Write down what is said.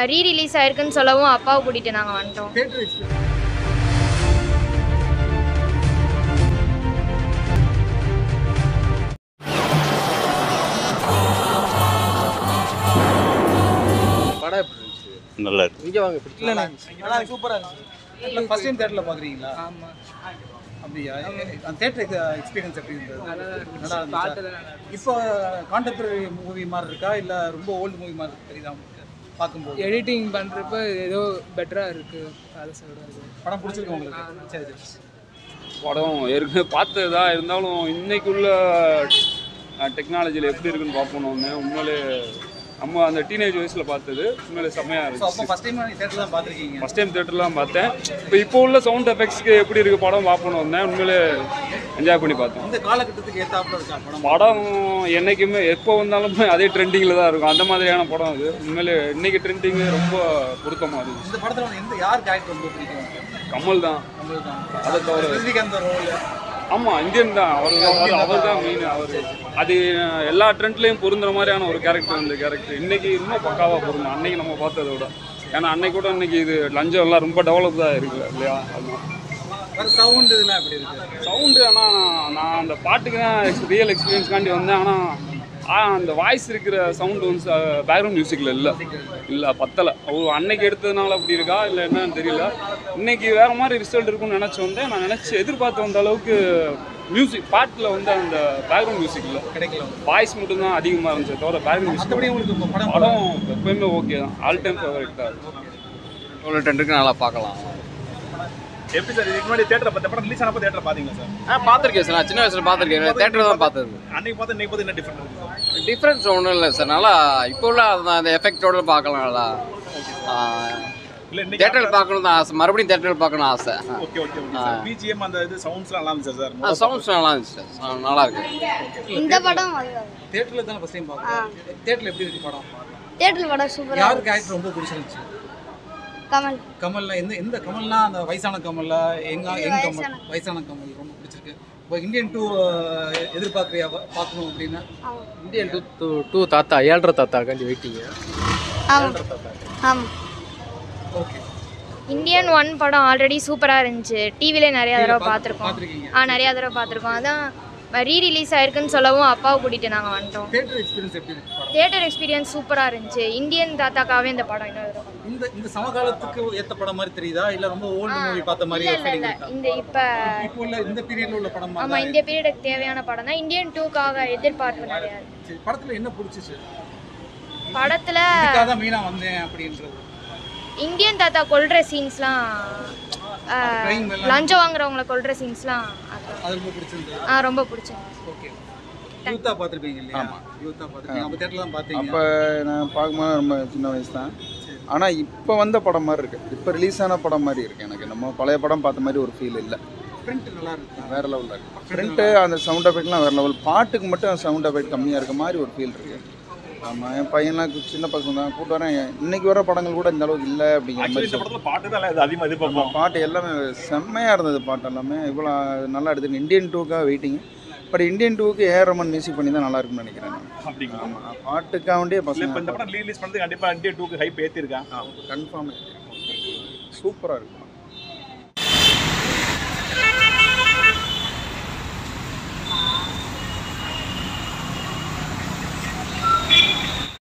Re release ஆயிருக்குன்னு சொல்லவும் அப்பாவை கூட்டிட்டு நாங்கள் வந்துட்டோம் தேட்டர் எக்ஸ்பீரியன்ஸ் படம் எப்படி இருந்துச்சு நல்லா இருக்கு இங்க வாங்க இல்ல நல்லா சூப்பரா இருந்துச்சு ஃபர்ஸ்ட் டைம் தியேட்டர்ல பாக்குறீங்களா ஆமா அப்படியா அந்த தியேட்டர் எக்ஸ்பீரியன்ஸ் எப்படி இருந்தது நல்லா இருந்துச்சா இப்போ கான்டெம்பரரி மூவி மாதிரி இருக்கா இல்ல ரொம்ப ஓல்டு மூவி மாதிரி தெரியுதா உங்களுக்கு பார்க்கும்போது எடிட்டிங் பண்றப்ப ஏதோ பெட்டரா இருக்கு அதை சொல்றது படம் பிடிச்சிருக்கு உங்களுக்கு சரி சரி படம் ஏற்கனவே பார்த்ததா இருந்தாலும் இன்னைக்குள்ள டெக்னாலஜியில் எப்படி இருக்குன்னு பார்ப்போம் ஒன்று உண்மையிலே நம்ம அந்த டீனேஜ் வயசில் பார்த்தது உண்மையிலே செம்மையாக ஸோ அப்போ இருந்துச்சு ஃபர்ஸ்ட் டைம் தியேட்டர் தான் பார்த்துருக்கீங்க ஃபஸ்ட் டைம் தேட்டர்லாம் பார்த்தேன் இப்போ இப்போ உள்ள சவுண்ட் எஃபெக்ட்ஸ்க்கு எப்படி இருக்கு படம் பார்ப்போன்னு வந்தேன் உண்மையிலே என்ஜாய் பண்ணி பார்த்தோம் இந்த காலகட்டத்துக்கு ஏத்தாப்புல இருக்கா படம் படம் என்னைக்குமே எப்போ வந்தாலுமே அதே ட்ரெண்டிங்கில் தான் இருக்கும் அந்த மாதிரியான படம் அது உண்மையிலே இன்னைக்கு ட்ரெண்டிங்கு ரொம்ப பொருத்தமாக இருந்துச்சு இந்த படத்துல வந்து எந்த யார் கேரக்டர் ரொம்ப பிடிக்கும் கமல் தான் உங்களுக்கு தான் அதை தவிர ரஜினிகாந்த் ரோல் ஆமாம் இந்தியன் தான் அவர் அவர் தான் மெயின் அவர் அது எல்லா ட்ரெண்ட்லேயும் பொருந்துற மாதிரியான ஒரு கேரக்டர் இந்த கேரக்டர் இன்னைக்கு இன்னும் பக்காவாக பொருந்தும் அன்னைக்கு நம்ம பார்த்ததை விட ஏன்னா அன்னைக்கு கூட இன்னைக்கு இது லஞ்சம் எல்லாம் ரொம்ப டெவலப்டாக இருக்கு இல்லையா அதுதான் வேற சவுண்ட் இதெல்லாம் எப்படி இருக்கு சவுண்டு ஆனால் நான் அந்த பாட்டுக்கு தான் ரியல் எக்ஸ்பீரியன்ஸ்காண்டி வந்தேன் ஆனால் அந்த வாய்ஸ் இருக்கிற சவுண்டு வந்து பேக்ரவுண்ட் மியூசிக்கில் இல்லை இல்லை பத்தலை அவர் அன்னைக்கு எடுத்ததுனால அப்படி இருக்கா இல்லை என்னன்னு தெரியல இன்னைக்கு வேற மாதிரி ரிசல்ட் இருக்கும்னு நினச்சி வந்தேன் நான் நினச்சி எதிர்பார்த்து வந்த அளவுக்கு மியூசிக் பாட்டில் வந்து அந்த பேக்ரவுண்ட் மியூசிக் இல்லை கிடைக்கல வாய்ஸ் மட்டும்தான் அதிகமாக இருந்துச்சு தவிர பேக்ரவுண்ட் மற்றபடி மியூசிக் உங்களுக்கு இப்போ படம் படம் எப்பயுமே ஓகே தான் ஆல் டைம் ஃபேவரட் தான் இவ்வளோ டென்ட்டுக்கு நல்லா பார்க்கலாம் எப்படி சார் இதுக்கு முன்னாடி தேட்டர் பார்த்த படம் ரிலீஸ் ஆனப்போ தேட்டர் பார்த்தீங்களா சார் ஆ பார்த்துருக்கேன் சார் நான் சின்ன வயசில் பார்த்துருக்கேன் தேட்டர் தான் பார்த்தது அன்னைக்கு பார்த்து இன்னைக்கு பார்த்து என்ன டிஃபரெண்ட் இருக்கு சார் டிஃப்ரென்ஸ் ஒன்றும் இல்லை சார் நல்லா இப்போ உள்ள அந்த- அந்த எஃபெக்டோட பார்க்கலாம் நல்லா இல்லை இன்னைக்கு தேட்டரில் பார்க்கணும் தான் ஆசை மறுபடியும் தேட்டரில் பார்க்கணும் ஆசை okay okay okay sir BGM அந்த இது சவுண்ட்ஸ்லாம் நல்லா இருந்துச்சு சார் ஆ சவுண்ட்ஸ் நல்லா இருந்துச்சு சார் நல்லா இருக்கு இந்த படம் தியேட்டர்ல தான் ஃபர்ஸ்ட் டைம் பார்க்குறோம் தியேட்டர்ல எப்படி இருக்கு படம் தேட்டரில் படம் சூப்பராக யார் கேரக்டர் ரொம்ப பிடிச்சிருந்துச்சு கமல் கமல்ல எந்த எந்த கமல்னா அந்த வயசான கமல்ல எங்க எங்க கமல் வயசான கமல் ரொம்ப பிடிச்சிருக்கு இப்போ இந்தியன் டூ எதிர்பார்க்குறியா பார்க்கணும் அப்படின்னா இந்தியன் டூ டூ டூ தாத்தா ஏழ்ரை தாத்தாக்காண்டி வெயிட்டிங்க ஆமாம் ஆமாம் ஓகே இந்தியன் ஒன் படம் ஆல்ரெடி சூப்பராக இருந்துச்சு டிவிலே நிறையா தடவை பார்த்து- பார்த்துருக்கோம் பார்த்திருக்கீங்க. ஆ நிறையா தடவை பார்த்துருக்கோம் அதான் ரீ ரிலீஸ் ஆயிருக்குன்னு சொல்லவும் அப்பாவை கூட்டிட்டு நாங்கள் வந்துட்டோம் தியேட்டர் எக்ஸ்பீரியன்ஸ் எப்படி இருக்கு படம் தியேட்டர் எக்ஸ்பீரியன்ஸ் சூப்பராக இருந்துச்சு இந்தியன் தாத்தாக்காவே இந்த படம் இன்னொரு தடவை. இந்த இந்த சமகாலத்துக்கு ஏத்த படம் மாதிரி தெரியுதா இல்ல ரொம்ப ஓல்டு ஆ, மூவி பார்த்த மாதிரி இல்ல இல்ல ஃபீலிங் இல்ல இருக்கா இந்த இப்போ இப்போ உள்ள இந்த பீரியட்ல உள்ள படம் ஆமா மாதிரி இந்த பீரியடுக்கு தேவையான படம் தான் இந்தியன் டூக்காக எதிர்பார்ப்பு நிறையா இருக்கு. சரி, படத்துல என்ன பிடிச்சிச்சு படத்துல இதுக்காக தான் மெயினா வந்தேன் அப்படின்றது இந்தியன் தாத்தா கொல்ற சீன்ஸ்லாம் Crime எல்லாம் லஞ்சம் வாங்குறவங்கள கொல்ற சீன்ஸ்லாம் அது ரொம்ப பிடிச்சிருந்தது ஆ ரொம்ப பிடிச்சது ஓகே யூத்தா பார்த்துருப்பீங்க இல்லையா யூத்தா பார்த்துருப்பீங்க அப்போ தேட்டர்ல தான் பார்த்தீங்க அப்போ நான் பார்க்கும்போது ரொம்ப சின்ன வயசு தான் ஆனால் இப்போ வந்த படம் மாதிரி இருக்கு இப்போ ரிலீஸ் ஆன படம் மாதிரி இருக்கு எனக்கு நம்ம பழைய படம் பார்த்த மாதிரி ஒரு ஃபீல் இல்லை பிரிண்ட் நல்லா இருக்கு வேற லெவலில் இருக்கு பிரிண்ட்டு அந்த சவுண்ட் எஃபெக்ட்லாம் வேற லெவல் பாட்டுக்கு மட்டும் சவுண்ட் எஃபெக்ட் கம்மியாக இருக்க மாதிரி ஒரு ஃபீல் இருக்கு ஆமாம் என் பையன்லாம் கு- சின்ன பசங்க தான் கூட்டு வரேன் இன்னைக்கு வர படங்கள் கூட இந்த அளவுக்கு இல்லை அப்படிங்கிற ஆக்சுவலி மாதிரி இந்த சொல்லு. படத்தில் பாட்டு தான் இது அதிகமாக எதிர்பார்ப்போம் பாட்டு எல்லாமே செம்மையாக இருந்தது பாட்டு எல்லாமே இவ்வளோ நல்லா எடுத்துருக்கு இந்தியன் டூக்காக வெயிட்டிங் பட் இந்தியன் டூக்கு ஏஆர் ரமன் மியூசிக் பண்ணி தான் நல்லா இருக்கும்னு நினைக்கிறேன் நான். அப்படிங்களா ஆமாம் பாட்டுக்காக வேண்டிய இல்லை இப்போ இந்த பசங்க படம் ரிலீஸ் பண்ணது கண்டிப்பாக இந்தியா டூக்கு ஹைப் ஏற்றிருக்கேன் கன்ஃபார்ம் சூப்பராக இருக்கும்